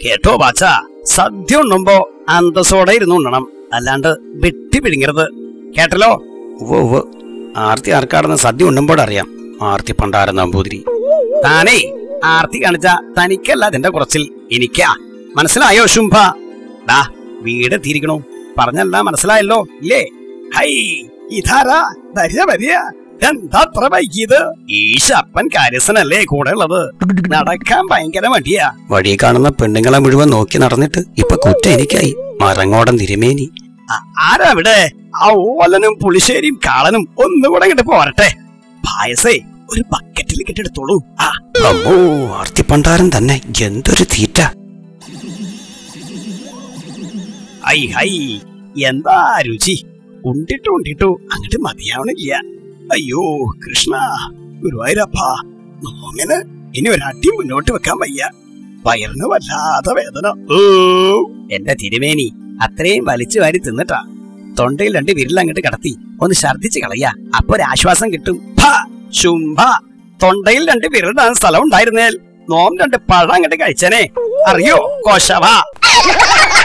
കേട്ടോ ബാച്ച സദ്യ ഉണ്ണുമ്പോ അന്തസ്സോടെ ഇരുന്ന് ഉണ്ണണം അല്ലാണ്ട് വെട്ടി പിഴുങ്ങരുത് കേട്ടല്ലോ ഉവ്വ് ഉവ്വ് ആർത്തി ആർക്കാടെന്ന് സദ്യ ഉണ്ണുമ്പോഴറിയാം ആർത്തി പണ്ടാരം നമ്പൂതിരി താനേ ആർത്തി കാണിച്ച തനിക്കല്ല അതിന്റെ കുറച്ചിൽ എനിക്കാ മനസ്സിലായോ ശുംഭ ദാ വീട് എത്തിയിരിക്കണു പറഞ്ഞല്ല മനസ്സിലായല്ലോ ഇല്ലേ ഹൈ ഇതാരാ വരിക വരിക എന്താ അത്ര വൈകിയത് ഈ ശപ്പൻ കാര്യസ്ഥനല്ലേ കൂടെ ഉള്ളത് നടക്കാൻ ഭയങ്കര മടിയാ വഴി കാണുന്ന പെണ്ണുങ്ങളെ മുഴുവൻ നോക്കി നടന്നിട്ട് ഇപ്പൊ കുറ്റ എനിക്കായി മറങ്ങോടൻ തിരുമേനി ആരാ ഇവിടെ ആ ഓലനും പുളിശ്ശേരിയും കാളനും ഒന്നുകൂടെ ഇങ്ങോട്ട് പോരട്ടെ പായസേ ഒരു ബക്കറ്റിൽ എടുത്തോളൂ ആ അമ്മോ ആർത്തിപ്പണ്ടാരം തന്നെ എന്തൊരു തീറ്റ ഹൈ ഹൈ എന്താ രുചി ഉണ്ടിട്ടു ഉണ്ടിട്ടു അങ്ങോട്ട് മതിയാവണില്ല അയ്യോ കൃഷ്ണ ഗുരുവായൂരപ്പ നോമിന് ഇനി ഒരടി മുന്നോട്ട് വെക്കാൻ വയ്യ വയറിന് വല്ലാത്ത വേദന ഓ എന്റെ തിരുമേനി അത്രയും വലിച്ചു വാരി തിന്നിട്ടാ തൊണ്ടയിൽ രണ്ട് വിരൽ അങ്ങോട്ട് കടത്തി ഒന്ന് ഛർദിച്ച് കളയാ അപ്പൊ ഒരു ആശ്വാസം കിട്ടും ഭ, ശുംഭ തൊണ്ടയിൽ രണ്ട് വിരലിടാൻ സ്ഥലം ഉണ്ടായിരുന്നേൽ നോം രണ്ട് പഴം അങ്ങോട്ട് കഴിച്ചനെ അറിയോ കോശവ